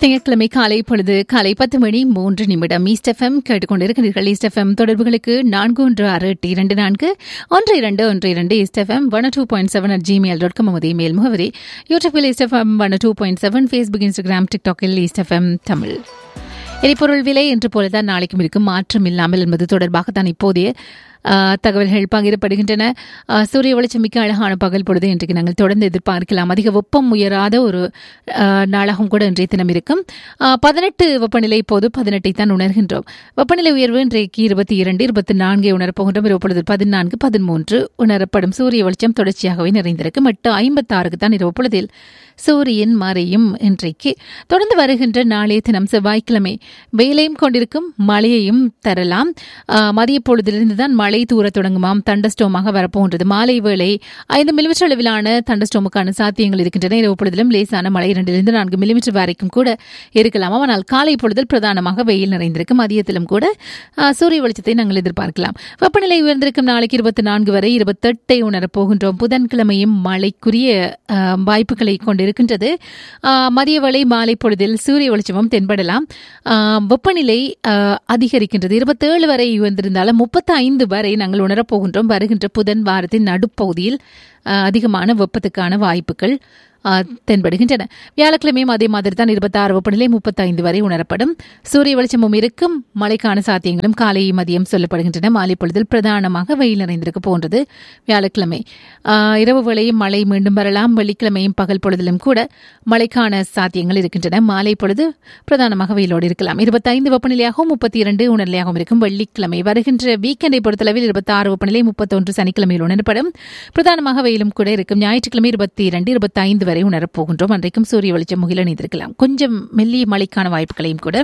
திங்கட்கிழமை காலை பொழுது காலை பத்து மணி மூன்று நிமிடம் ஈஸ்ட் எஃப்எம் கேட்டுக்கொண்டிருக்கிறீர்கள் ஈஸ்ட் எஃப்எம் தொடர்புகளுக்கு நான்கு ஒன்று ஆறு எட்டு இரண்டு நான்கு ஒன்று இரண்டு ஒன்று இரண்டு East FM one two point seven at Gmail dot com நமது இமெயில் முகவரி யூடியூபில் East FM one two point seven Facebook Instagram டிக்டாக்கில் ஈஸ்ட் எஃப்எம் தமிழ் எரிபொருள் விலை என்று போலதான் நாளைக்கும் இருக்கும் மாற்றம் இல்லாமல் என்பது தொடர்பாக தான் இப்போதைய ஆஹ், தகவல்கள் பகிரப்படுகின்றன ஆஹ், சூரிய வெளிச்சம் மிக்க அழகான பகல் பொழுது இன்றைக்கு நாங்கள் தொடர்ந்து எதிர்பார்க்கலாம் அதிக வெப்பம் உயராத ஒரு ஆஹ், நாளாகவும் கூட இன்றைய தினம் இருக்கும் ஆஹ், பதினெட்டு வெப்பநிலை இப்போது பதினெட்டை தான் உணர்கின்றோம் வெப்பநிலை உயர்வு இன்றைக்கு இருபத்தி இரண்டு இருபத்தி நான்கை உணரப்போகின்றோம் இரவு பொழுது பதினான்கு பதிமூன்று உணரப்படும் சூரிய வெளிச்சம் தொடர்ச்சியாகவே நிறைந்திருக்கும் எட்டு ஐம்பத்தாறுக்கு தான் இரவு பொழுதில் சூரியன் மறையும் இன்றைக்கு தொடர்ந்து வருகின்ற நாளைய தினம் செவ்வாய்க்கிழமை வெயிலையும் கொண்டிருக்கும் மழையையும் தரலாம் ஆஹ், மதிய பொழுதிலிருந்து தான் மழை தூரத் தொடங்குமாம் தண்டஸ்டோமாக வரப்போன்றது மாலை வேளை ஐந்து மில்லிமீட்டர் அளவிலான தண்டஸ்டோமுக்கான சாத்தியங்கள் இருக்கின்றன இரவு பொழுதிலும் லேசான மழை இரண்டிலிருந்து நான்கு மில்லிமீட்டர் வரைக்கும் கூட இருக்கலாம் ஆனால் காலை பொழுதில் பிரதானமாக வெயில் நிறைந்திருக்கும் மதியத்திலும் கூட ஆஹ், சூரிய வெளிச்சத்தை நாங்கள் எதிர்பார்க்கலாம் வெப்பநிலை உயர்ந்திருக்கும் நாளைக்கு இருபத்தி நான்கு வரை இருபத்தெட்டை உணரப் போகின்றோம் புதன்கிழமையும் மழைக்குரிய ஆஹ், வாய்ப்புகளை கொண்டிருக்கின்றது ஆஹ், மதிய வேளை மாலை பொழுதில் சூரிய வெளிச்சமும் தென்படலாம் ஆஹ், வெப்பநிலை ஆஹ், அதிகரிக்கின்றது இருபத்தேழு வரை உயர்ந்திருந்தாலும் முப்பத்தி ஐந்து வரை நாங்கள் உணரப் போகின்றோம் வருகின்ற புதன் வாரத்தின் நடுப்பகுதியில் ஆஹ், அதிகமான வெப்பத்துக்கான வாய்ப்புகள் ஆஹ், தென்படுகின்றன வியாழக்கிழமையும் அதே மாதிரி தான் இருபத்தாறு வெப்பநிலை முப்பத்தைந்து வரை உணரப்படும் சூரிய வெளிச்சமும் இருக்கும் மழைக்கான சாத்தியங்களும் காலை மதியம் சொல்லப்படுகின்றன மாலை பொழுதில் பிரதானமாக வெயில் நிறைந்திருக்க போன்றது வியாழக்கிழமை ஆஹ், இரவு வேளையும் மழை மீண்டும் வரலாம் வெள்ளிக்கிழமையும் பகல் பொழுதிலும் கூட மழைக்கான சாத்தியங்கள் இருக்கின்றன மாலை பொழுது பிரதானமாக வெயிலோடு இருக்கலாம் இருபத்தைந்து வெப்பநிலையாகவும் முப்பத்தி இரண்டு உணர்நிலையாகவும் இருக்கும் வெள்ளிக்கிழமை வருகின்ற வீக்கெண்டை பொறுத்தளவில் இருபத்தாறு வெப்பநிலை முப்பத்தொன்று சனிக்கிழமையில் உணரப்படும் பிரதானமாக வெயிலும் கூட இருக்கும் ஞாயிற்றுக்கிழமை இருபத்தி இரண்டு இருபத்தைந்து வரை உணரப் போகின்றோம் அன்றைக்கும் சூரிய வெளிச்சம் முகில் அணிந்திருக்கலாம் கொஞ்சம் மெல்லிய மழைக்கான வாய்ப்புகளையும் கூட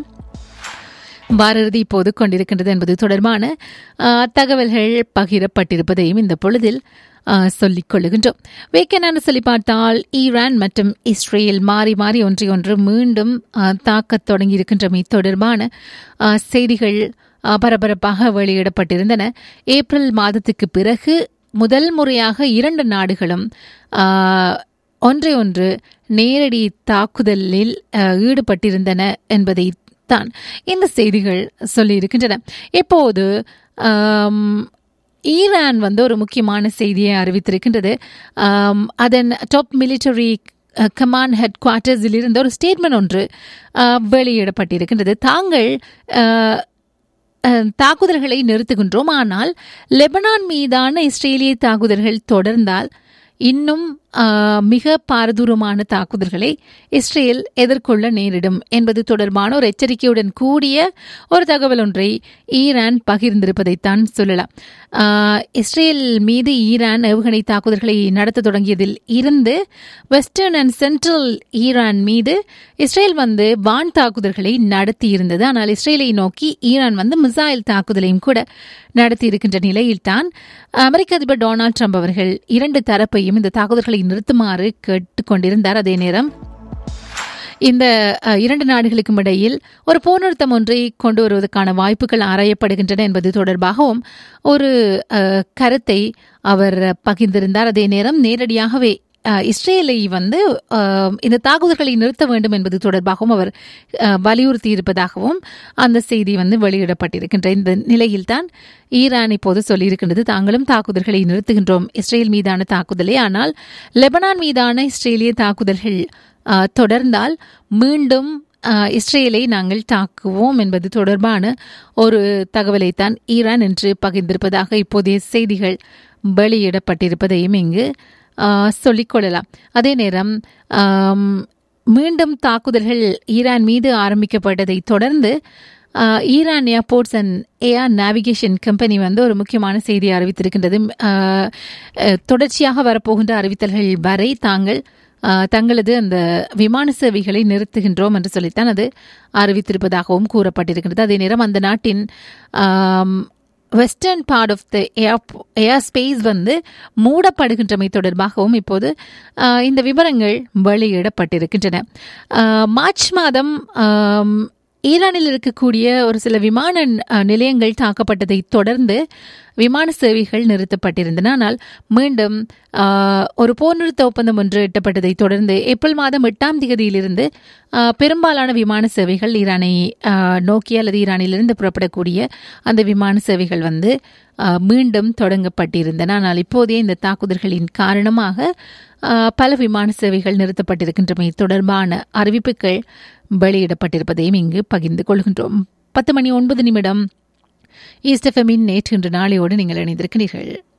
வாரறுதி இப்போது கொண்டிருக்கின்றது என்பது தொடர்பான ஆஹ், தகவல்கள் பகிரப்பட்டிருப்பதையும் இந்த பொழுதில் ஆஹ், சொல்லிக் கொள்ளுகின்றோம் வேக்கென்னு சொல்லி பார்த்தால் ஈரான் மற்றும் இஸ்ரேல் மாறி மாறி ஒன்றை ஒன்று மீண்டும் ஆஹ், தாக்கத் தொடங்கியிருக்கின்றமை தொடர்பான ஆஹ், செய்திகள் ஆஹ், பரபரப்பாக வெளியிடப்பட்டிருந்தன ஏப்ரல் மாதத்துக்கு பிறகு முதல் முறையாக இரண்டு நாடுகளும் ஆஹ், ஒன்றை ஒன்று நேரடி தாக்குதலில் ஆஹ், ஈடுபட்டிருந்தன என்பதை தான் இந்த செய்திகள் சொல்லியிருக்கின்றன இப்போது ஆம், ஈரான் வந்து ஒரு முக்கியமான செய்தியை அறிவித்திருக்கின்றது ஆம், அதன் டாப் மிலிட்டரி கமாண்ட் ஹெட் குவார்ட்டர்ஸில் இருந்து ஒரு ஸ்டேட்மெண்ட் ஒன்று ஆஹ், வெளியிடப்பட்டிருக்கின்றது தாங்கள் ஆஹ், அஹ், தாக்குதல்களை நிறுத்துகின்றோம் ஆனால் லெபனான் மீதான இஸ்ரேலிய தாக்குதல்கள் தொடர்ந்தால் இன்னும் ஆஹ், மிக பாரதூரமான தாக்குதல்களை இஸ்ரேல் எதிர்கொள்ள நேரிடும் என்பது தொடர்பான ஒரு எச்சரிக்கையுடன் கூடிய ஒரு தகவல் ஒன்றை ஈரான் பகிர்ந்திருப்பதைத்தான் சொல்லலாம் ஆஹ், இஸ்ரேல் மீது ஈரான் ஏவுகணை தாக்குதல்களை நடத்த தொடங்கியதில் இருந்து வெஸ்டர்ன் அண்ட் சென்ட்ரல் ஈரான் மீது இஸ்ரேல் வந்து வான் தாக்குதல்களை நடத்தி இருந்தது ஆனால் இஸ்ரேலை நோக்கி ஈரான் வந்து மிசைல் தாக்குதலையும் கூட நடத்தி இருக்கின்ற நிலையில்தான் அமெரிக்க அதிபர் டொனால்ட் ட்ரம்ப் அவர்கள் இரண்டு தரப்பையும் இந்த தாக்குதல்களை நிறுத்துமாறு கேட்டுக்கொண்டிருந்தார் அதே நேரம் இந்த அஹ், இரண்டு நாடுகளுக்கும் இடையில் ஒரு போர் நிறுத்தம் ஒன்றை கொண்டு வருவதற்கான வாய்ப்புகள் ஆராயப்படுகின்றன என்பது தொடர்பாகவும் ஒரு அஹ், கருத்தை அவர் பகிர்ந்திருந்தார் அதே நேரம் நேரடியாகவே அஹ், இஸ்ரேலை வந்து அஹ், இந்த தாக்குதல்களை நிறுத்த வேண்டும் என்பது தொடர்பாகவும் அவர் அஹ், வலியுறுத்தி இருப்பதாகவும் அந்த செய்தி வந்து வெளியிடப்பட்டிருக்கின்ற இந்த நிலையில்தான் ஈரான் இப்போது சொல்லியிருக்கின்றது தாங்களும் தாக்குதல்களை நிறுத்துகின்றோம் இஸ்ரேல் மீதான தாக்குதலை ஆனால் லெபனான் மீதான இஸ்ரேலிய தாக்குதல்கள் அஹ், தொடர்ந்தால் மீண்டும் அஹ், இஸ்ரேலை நாங்கள் தாக்குவோம் என்பது தொடர்பான ஒரு தகவலைத்தான் ஈரான் என்று பகிர்ந்திருப்பதாக இப்போதைய செய்திகள் வெளியிடப்பட்டிருப்பதையும் இங்கு அஹ், சொல்லிக்கொள்ளலாம் அதே நேரம் ஆம், மீண்டும் தாக்குதல்கள் ஈரான் மீது ஆரம்பிக்கப்பட்டதை தொடர்ந்து ah, Iran airports and air navigation company வந்து ஒரு முக்கியமான செய்தியை அறிவித்திருக்கின்றது அஹ், அஹ், தொடர்ச்சியாக வரப்போகின்ற அறிவித்தல்கள் வரை தாங்கள் அஹ், தங்களது அந்த விமான சேவைகளை நிறுத்துகின்றோம் என்று சொல்லித்தான் அது அறிவித்திருப்பதாகவும் கூறப்பட்டிருக்கின்றது அதே நேரம் அந்த நாட்டின் ஆம், western part of the air air space வந்து மூடப்படுகின்றமை தொடர்பாகவும் இப்போது ஆஹ், இந்த விவரங்கள் வெளியிடப்பட்டிருக்கின்றன ஆஹ், மார்ச் மாதம் ஆம், ஈரானில் இருக்கக்கூடிய ஒரு சில விமான அஹ், நிலையங்கள் தாக்கப்பட்டதை தொடர்ந்து விமான சேவைகள் நிறுத்தப்பட்டிருந்தன ஆனால் மீண்டும் ஆஹ், ஒரு போர் நிறுத்த ஒப்பந்தம் ஒன்று எட்டப்பட்டதை தொடர்ந்து ஏப்ரல் மாதம் எட்டாம் தேதியிலிருந்து ஆஹ், பெரும்பாலான விமான சேவைகள் ஈரானை ஆஹ், நோக்கி அல்லது ஈரானிலிருந்து புறப்படக்கூடிய அந்த விமான சேவைகள் வந்து ஆஹ், மீண்டும் தொடங்கப்பட்டிருந்தன ஆனால் இப்போதைய இந்த தாக்குதல்களின் காரணமாக ஆஹ், பல விமான சேவைகள் நிறுத்தப்பட்டிருக்கின்றமை தொடர்பான அறிவிப்புகள் வெளியிடப்பட்டிருப்பதையும் இங்கு பகிர்ந்து கொள்கின்றோம் பத்து மணி ஒன்பது நிமிடம் ஈஸ்ட் எஃப்எம்மின் நேற்று இன்று நாளையோடு நீங்கள் இணைந்திருக்கிறீர்கள்